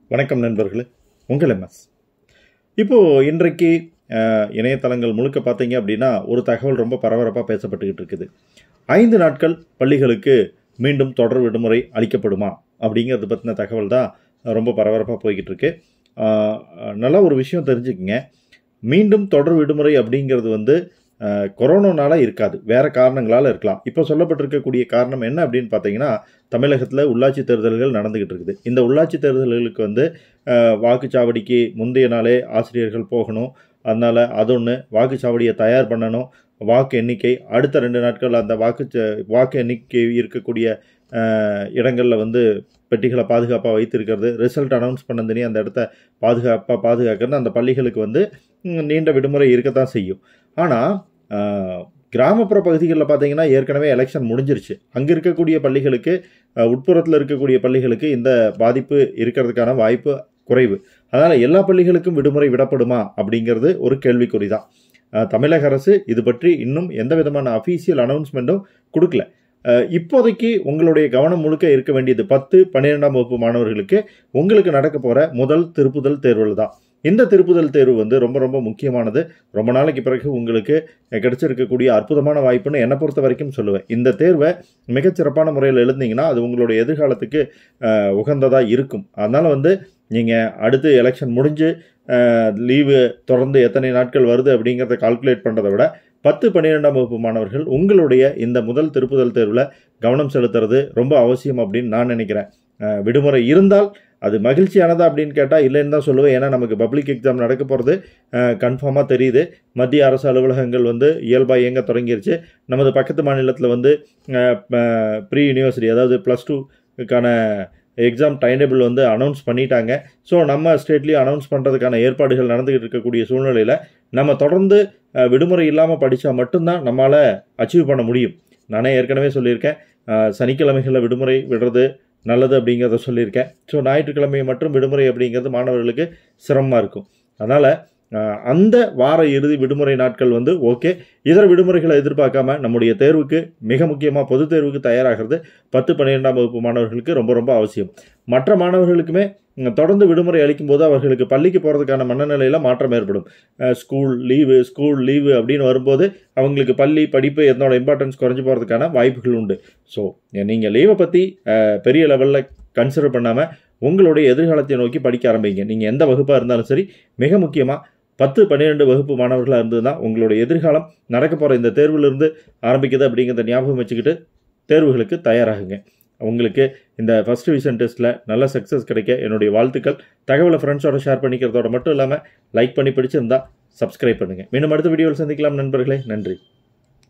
வணக்கம் நண்பர்களே உங்கள் எம்எஸ் இப்போது இன்றைக்கு அஹ், இணையதளங்கள் முழுக்க பார்த்தீங்க அப்படின்னா ஒரு தகவல் ரொம்ப பரபரப்பாக பேசப்பட்டுக்கிட்டு இருக்குது ஐந்து நாட்கள் பள்ளிகளுக்கு மீண்டும் தொடர் விடுமுறை அளிக்கப்படுமா அப்படிங்கிறது பற்றின தகவல் தான் ரொம்ப பரபரப்பாக போய்கிட்டு இருக்கு அஹ், நல்லா ஒரு விஷயம் தெரிஞ்சுக்கங்க மீண்டும் தொடர் விடுமுறை அப்படிங்கிறது வந்து அஹ், கொரோனானால இருக்காது வேற காரணங்களால் இருக்கலாம் இப்போ சொல்லப்பட்டிருக்கக்கூடிய காரணம் என்ன அப்படின்னு பார்த்தீங்கன்னா தமிழகத்தில் உள்ளாட்சி தேர்தல்கள் நடந்துகிட்டு இருக்குது இந்த உள்ளாட்சி தேர்தல்களுக்கு வந்து அஹ், வாக்குச்சாவடிக்கு முந்தைய நாளே ஆசிரியர்கள் போகணும் அதனால் அது ஒன்று வாக்குச்சாவடியை தயார் பண்ணணும் வாக்கு எண்ணிக்கை அடுத்த ரெண்டு நாட்கள் அந்த வாக்கு வாக்கு எண்ணிக்கை இருக்கக்கூடிய இடங்களில் வந்து பெட்டிகளை பாதுகாப்பாக வைத்திருக்கிறது ரிசல்ட் அனௌன்ஸ் பண்ணதுனே அந்த இடத்த பாதுகாப்பாக பாதுகாக்கிறது அந்த பள்ளிகளுக்கு வந்து ம், நீண்ட விடுமுறை இருக்கத்தான் செய்யும் ஆனால் கிராமப்புற பகுதிகளில் பார்த்தீங்கன்னா ஏற்கனவே எலெக்ஷன் முடிஞ்சிருச்சு அங்கே இருக்கக்கூடிய பள்ளிகளுக்கு உட்புறத்தில் இருக்கக்கூடிய பள்ளிகளுக்கு இந்த பாதிப்பு இருக்கிறதுக்கான வாய்ப்பு குறைவு அதனால் எல்லா பள்ளிகளுக்கும் விடுமுறை விடப்படுமா அப்படிங்கிறது ஒரு கேள்விக்குறி தான் அஹ், தமிழக அரசு இது பற்றி இன்னும் எந்த விதமான அஃபீஷியல் அனௌன்ஸ்மெண்ட்டும் கொடுக்கல அஹ், இப்போதைக்கு உங்களுடைய கவனம் முழுக்க இருக்க வேண்டியது பத்து பன்னிரெண்டாம் வகுப்பு மாணவர்களுக்கு உங்களுக்கு நடக்க போகிற முதல் திருப்புதல் தேர்வில் தான் இந்த திருப்புதல் தேர்வு வந்து ரொம்ப ரொம்ப முக்கியமானது ரொம்ப நாளைக்கு பிறகு உங்களுக்கு கிடைச்சிருக்கக்கூடிய அற்புதமான வாய்ப்புன்னு என்னை பொறுத்த வரைக்கும் சொல்லுவேன் இந்த தேர்வை மிகச்சிறப்பான முறையில் எழுந்தீங்கன்னா அது உங்களுடைய எதிர்காலத்துக்கு உகந்ததாக இருக்கும் அதனால் வந்து நீங்கள் அடுத்து எலெக்ஷன் முடிஞ்சு லீவு தொடர்ந்து எத்தனை நாட்கள் வருது அப்படிங்கிறத கால்குலேட் பண்ணுறதை விட பத்து பன்னிரெண்டாம் வகுப்பு மாணவர்கள் உங்களுடைய இந்த முதல் திருப்புதல் தேர்வில் கவனம் செலுத்துறது ரொம்ப அவசியம் அப்படின்னு நான் நினைக்கிறேன் அஹ், விடுமுறை இருந்தால் அது மகிழ்ச்சியானதா அப்படின்னு கேட்டால் இல்லைன்னு தான் சொல்லுவேன் ஏன்னா நமக்கு பப்ளிக் எக்ஸாம் நடக்க போகிறது கன்ஃபார்மாக தெரியுது மத்திய அரசு அலுவலகங்கள் வந்து இயல்பாக இயங்க தொடங்கிருச்சு நமது பக்கத்து மாநிலத்தில் வந்து ப்ரீ யூனிவர்சிட்டி அதாவது ப்ளஸ் டூக்கான எக்ஸாம் டைம் டேபிள் வந்து அனௌன்ஸ் பண்ணிட்டாங்க ஸோ நம்ம ஸ்டேட்லேயும் அனௌன்ஸ் பண்ணுறதுக்கான ஏற்பாடுகள் நடந்துகிட்டு இருக்கக்கூடிய சூழ்நிலையில் நம்ம தொடர்ந்து அஹ், விடுமுறை இல்லாமல் படித்தா மட்டும்தான் நம்மளால் அச்சீவ் பண்ண முடியும் நானே ஏற்கனவே சொல்லியிருக்கேன் அஹ், சனிக்கிழமைகளில் விடுமுறை விடுறது நல்லது அப்படிங்கிறத சொல்லியிருக்கேன் ஸோ ஞாயிற்றுக்கிழமை மற்றும் விடுமுறை அப்படிங்கிறது மாணவர்களுக்கு சிரமமாக இருக்கும் அதனால் அந்த வார இறுதி விடுமுறை நாட்கள் வந்து ஓகே இதர விடுமுறைகளை எதிர்பார்க்காம நம்முடைய தேர்வுக்கு மிக முக்கியமாக பொது தேர்வுக்கு தயாராகிறது பத்து பன்னிரெண்டாம் வகுப்பு மாணவர்களுக்கு ரொம்ப ரொம்ப அவசியம் மற்ற மாணவர்களுக்குமே ம், தொடர்ந்து விடுமுறை அளிக்கும் போது அவர்களுக்கு பள்ளிக்கு போகிறதுக்கான மனநிலையில் மாற்றம் ஏற்படும் அஹ், ஸ்கூல் லீவு ஸ்கூல் லீவு அப்படின்னு வரும்போது அவங்களுக்கு பள்ளி படிப்பு என்னோட இம்பார்ட்டன்ஸ் குறைஞ்சு போகிறதுக்கான வாய்ப்புகள் உண்டு ஸோ நீங்கள் லீவை பற்றி பெரிய லெவலில் கன்சிடர் பண்ணாமல் உங்களுடைய எதிர்காலத்தை நோக்கி படிக்க ஆரம்பிங்க நீங்கள் எந்த வகுப்பாக இருந்தாலும் சரி மிக முக்கியமாக பத்து பன்னிரெண்டு வகுப்பு மாணவர்களாக இருந்ததுன்னா உங்களுடைய எதிர்காலம் நடக்க போகிற இந்த தேர்விலிருந்து ஆரம்பிக்குது அப்படிங்கிறத ஞாபகம் வச்சுக்கிட்டு தேர்வுகளுக்கு தயாராகுங்க உங்களுக்கு இந்த ஃபஸ்ட் டிவிஷன் டெஸ்ட்டில் நல்ல சக்ஸஸ் கிடைக்க என்னுடைய வாழ்த்துக்கள் தகவலை ஃப்ரெண்ட்ஸோட ஷேர் பண்ணிக்கிறதோட மட்டும் இல்லாமல் லைக் பண்ணி பிடிச்சிருந்தா சப்ஸ்கிரைப் பண்ணுங்கள் மீண்டும் அடுத்த வீடியோவில் சந்திக்கலாம் நண்பர்களே நன்றி